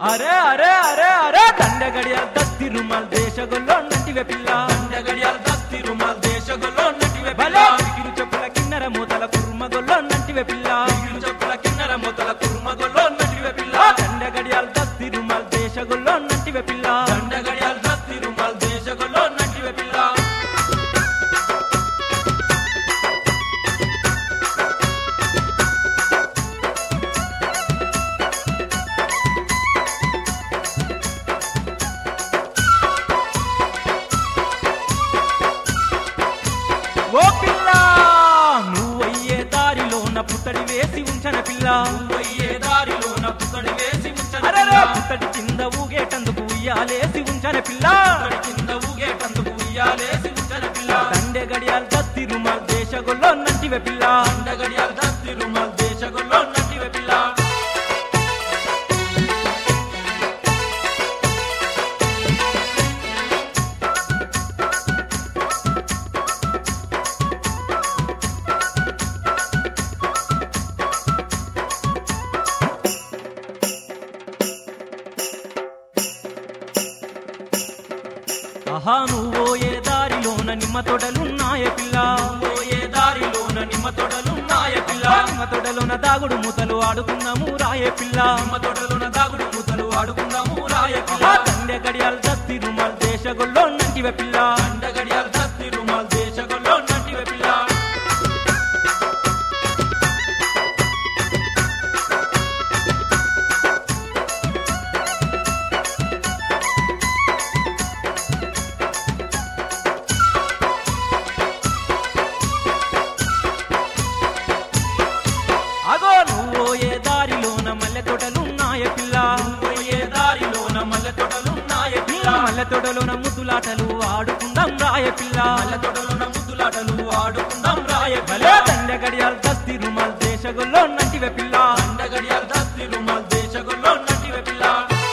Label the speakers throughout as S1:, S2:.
S1: అరే అరే అరే అరే దండ గడియాల దస్తి రుమాల్ దేశగొల్లో నంటివే పిల్ల
S2: దండ గడియాల దస్తి రుమాల్ దేశగొల్లో నటివే
S1: భలే
S2: పిల్ల
S1: పిగిరి చెప్పుల కిన్నెర మూతల కుర్మగొల్లో నంటివే పిల్ల
S2: పిగిలి చెప్పుల కిన్నెర మొదల కుర్మగొల్లో నటివే పిల్ల
S1: దండ గడియాల దస్తి రుమాల్ దేశగొల్లో నంటివే పిల్ల
S2: దండ గడియాల దస్తి రుమాల్ దేశగొల్లో నటివే పిల్ల
S1: ఓ పిల్ల నువ్వయ్యే దారిలోన పుత్తడి వేసి ఉంచన పిల్ల
S2: పోయే దారిలోన పుత్తడి వేసి ఉంచన
S1: అరే
S2: పిల్ల.
S1: పుత్తడి కింద ఊగేటందుకు ఉయ్యాలేసి ఉంచన పిల్ల
S2: పుత్తడి కింద ఊగేటందుకు ఉయ్యాలేసి ఉంచన పిల్ల
S1: దండె గడియాల దస్తి రుమాల్ దేశగొల్లో నంటివే పిల్ల
S2: దండ గడియాల దస్తి రుమాల్ దేశగొల్లో నటివే పిల్ల
S1: ఆహా నువ్వో ఏ దారిలోన నిమ్మ తోటలున్నాయే పిల్ల
S2: పోయే దారిలోన నిమ్మ తోటలున్నాయ పిల్ల
S1: నిమ్మ తోటలోన దాగుడు మూతలు ఆడుకున్నాము రాయే పిల్ల
S2: నిమ్మ తోటలోన దాగుడు మూతలు ఆడుకుందాము రాయ పిల్ల
S1: ఆహా దండె గడియాల దస్తి రుమాల్ దేశగొల్లో నంటివే పిల్ల
S2: దండ గడియాల దస్తి రుమాల్ దేశగొల్లో నటివే పిల్ల
S1: అగో నువ్వో ఏ దారిలోన మల్లె తోటలున్నాయే పిల్ల
S2: పోయే దారిలోన మల్లె తోటలున్నాయ పిల్ల
S1: మల్లె తోటలోన ముద్దులాటలు ఆడుకుందాం రాయే పిల్ల
S2: మల్లె తోటలోన ముద్దులాటలు ఆడుకుందాం రాయ పిల్ల
S1: భలే దండె గడియాల దస్తి రుమాల్ దేశగొల్లో నంటివే పిల్ల
S2: దండ గడియాల దస్తి రుమాల్ దేశగొల్లో నటివే పిల్ల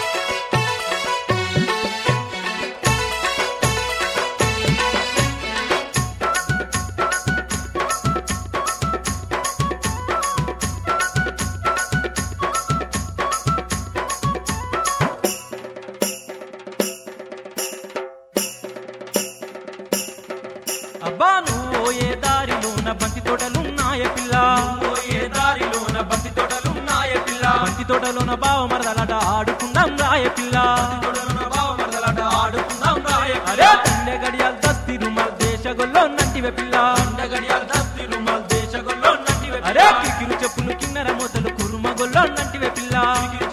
S1: అబ్బా నువ్వో ఏ దారిలోన బంతి తోటలున్నాయే పిల్ల
S2: పోయే దారిలోన బంతి తోటలున్నాయ పిల్ల
S1: బంతి తోటలోన బావ మరదలాట ఆడుకుందాం రాయే పిల్ల
S2: తోటలోన బావ మరదలాట ఆడుకుందాం రాయ
S1: అరే దండె గడియాల దస్తి రుమాల్ దేశగొల్లో నంటివే పిల్ల
S2: దండ గడియాల దస్తి రుమాల్ దేశగొల్లో నటివే
S1: అరే
S2: పిల్ల
S1: కిరికిరు చెప్పులు కిన్నెర మూతలు కురుమగొల్లో నంటివే పిల్ల